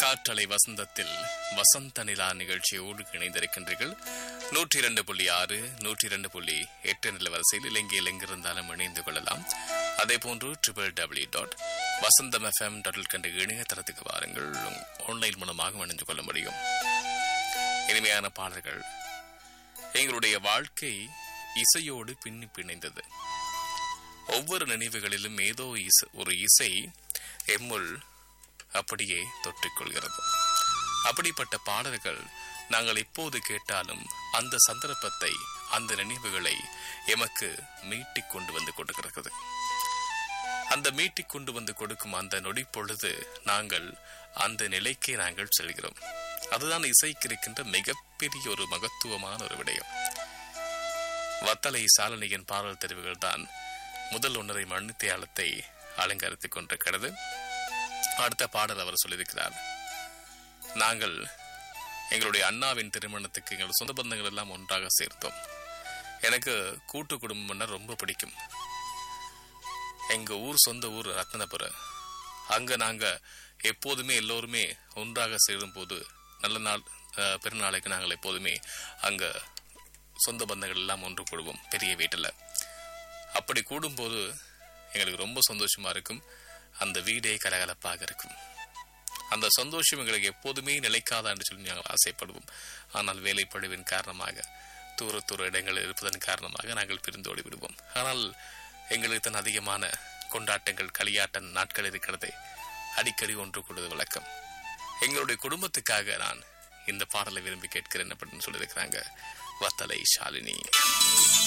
காற்றலை வசந்தத்தில் வசந்த நிலா நிகழ்ச்சியோடு இணைந்திருக்கின்றீர்கள் நூற்றி இரண்டு புள்ளி ஆறு நூற்றி இரண்டு புள்ளி எட்டு நிலவரிசையில் இலங்கையில் எங்கிருந்தாலும் இணைந்து கொள்ளலாம் அதே போன்று triple W dot Vasantham FM dot கண்ட இணையதளத்துக்கு வாருங்கள் ஆன்லைன் மூலமாக இணைந்து கொள்ள முடியும் இனிமையான பாடல்கள் எங்களுடைய வாழ்க்கை இசையோடு பின்னி பிணைந்தது ஒவ்வொரு நினைவுகளிலும் ஏதோ இசை ஒரு இசை எம்முள் அப்படியே தொற்றிக்கொள்கிறது அப்படிப்பட்ட பாடல்கள் நாங்கள் எப்போது கேட்டாலும் அந்த சந்தர்ப்பத்தை அந்த நினைவுகளை எமக்கு மீட்டிக் கொண்டு வந்து கொடுக்கிறது அந்த மீட்டிக் கொண்டு வந்து கொடுக்கும் அந்த நொடி பொழுது நாங்கள் அந்த நிலைக்கே நாங்கள் செல்கிறோம் அதுதான் இசைக்கு இருக்கின்ற மிகப்பெரிய ஒரு மகத்துவமான ஒரு விடயம் வத்தலை சாலனியின் பாடல் தெரிவுகள் தான் முதல் ஒன்றரை மணித்தியாலத்தை அலங்கரித்துக் கொண்டிருக்கிறது அடுத்த பாடல் அவர் சொல்லியிருக்கிறார் நாங்கள் எங்களுடைய அண்ணாவின் திருமணத்துக்கு எங்கள் சொந்த பந்தங்கள் எல்லாம் ஒன்றாக சேர்த்தோம் எனக்கு கூட்டு குடும்பம்னா ரொம்ப பிடிக்கும் எங்க ஊர் சொந்த ஊர் ரத்னபுரம் அங்க நாங்க எப்போதுமே எல்லோருமே ஒன்றாக சேரும் போது நல்ல நாள் அஹ், பெருநாளைக்கு நாங்கள் எப்போதுமே அங்க சொந்த பந்தங்கள் எல்லாம் ஒன்று கூடுவோம் பெரிய வீட்டில் அப்படி கூடும்போது எங்களுக்கு ரொம்ப சந்தோஷமா இருக்கும் அந்த வீடே கலகலப்பாக இருக்கும் அந்த சந்தோஷம் எங்களுக்கு எப்போதுமே நிலைக்காதா என்று சொல்லி நாங்கள் ஆசைப்படுவோம் ஆனால் வேலைப்பழுவின் காரணமாக தூர தூர இடங்களில் இருப்பதன் காரணமாக நாங்கள் பிரிந்தோடி விடுவோம் ஆனால் எங்களுக்கு தான் அதிகமான கொண்டாட்டங்கள் களியாட்ட நாட்கள் இருக்கிறதே அடிக்கடி ஒன்று கூடுவது வழக்கம் எங்களுடைய குடும்பத்துக்காக நான் இந்த பாடலை விரும்பி கேட்கிறேன் அப்படின்னு சொல்லியிருக்கிறாங்க வத்தலை ஷாலினி